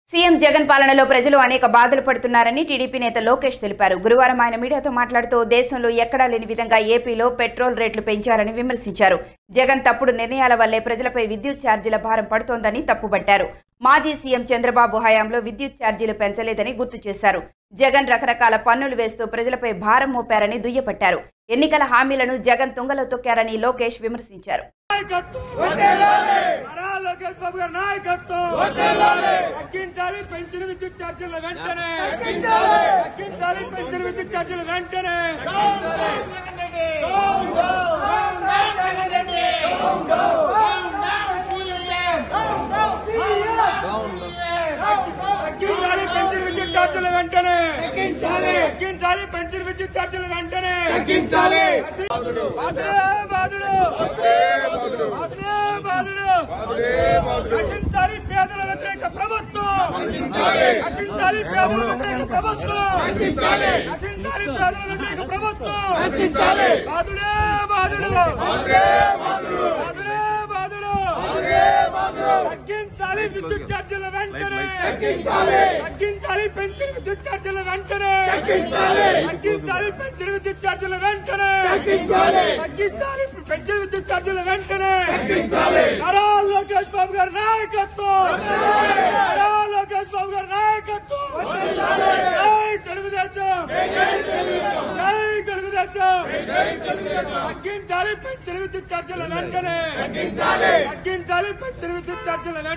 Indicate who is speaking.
Speaker 1: CM Jagan పాలనలో ప్రజలు అనేక బాధలు పడుతున్నారని టీడీపీ నేత లోకేష్ తెలిపారు గురువారం ఆయన మీడియాతో మాట్లాడుతూ దేశంలో ఎక్కడా లేని విధంగా ఏపీలో పెట్రోల్ రేట్లు పెంచారని విమర్శించారు జగన్ తప్పుడు నిర్ణయాల వల్లే ప్రజలపై విద్యుత్ ఛార్జీల భారం పడుతోందని తప్పుపట్టారు మాజీ సీఎం చంద్రబాబు హయాంలో విద్యుత్ ఛార్జీలు పెంచలేదని గుర్తు చేశారు జగన్ రకరకాల పన్నులు వేస్తూ ప్రజలపై భారం మోపారని దుయ్యపట్టారు ఎన్నికల హామీలను జగన్ తుంగలో తొక్కారని లోకేష్ విమర్శించారు
Speaker 2: నాయకత్వం నారా లోకేష్ బాబు గారి నాయకత్వం తగ్గించాలి పెన్షన్ విద్యుత్ ఛార్జీల వెంటనే తగ్గించాలి పెన్షన్ విద్యుత్ ఛార్జీల వెంటనే తగ్గించాలి పెన్షన్ విద్యుత్ ఛార్జీల వెంటనే తగ్గించాలి పెన్షన్ విద్యుత్ ఛార్జీల వెంటనే
Speaker 3: తగ్గించాలి
Speaker 2: బాధుడే బాధుడు బాధుడే బాధుడు రక్షించాలి పేదల వ్యతిరేక ప్రభుత్వం రక్షించాలి పేదల వ్యతిరేక ప్రభుత్వం
Speaker 3: రక్షించాలి.
Speaker 2: రక్షించాలి పేదల వ్యతిరేక ప్రభుత్వం
Speaker 3: రక్షించాలి.
Speaker 2: బాధుడే బాధుడు బాధుడే బాధుడు తగ్గించాలి విద్యుత్ ఛార్జీల వెంటనే
Speaker 3: తగ్గించాలి.
Speaker 2: తగ్గించాలి పెన్షన్ విద్యుత్ ఛార్జీల వెంటనే
Speaker 3: తగ్గించాలి.
Speaker 2: తగ్గించాలి పెన్షన్ విద్యుత్ ఛార్జీల వెంటనే
Speaker 3: తగ్గించాలి.
Speaker 2: తగ్గించాలి పెన్షన్ విద్యుత్ ఛార్జీల వెంటనే
Speaker 3: తగ్గించాలి.
Speaker 2: నారా లోకేష్ బాబు గారి నాయకత్వం నారా లోకేష్ బాబు గారి నాయకత్వం జై తెలుగుదేశం జై తెలుగుదేశం తగ్గించాలి పెన్షన్ విద్యుత్ ఛార్జీల వెంటనే
Speaker 3: తగ్గించాలి.
Speaker 2: తగ్గించాలి పెన్షన్ విద్యుత్ ఛార్జీల వెంటనే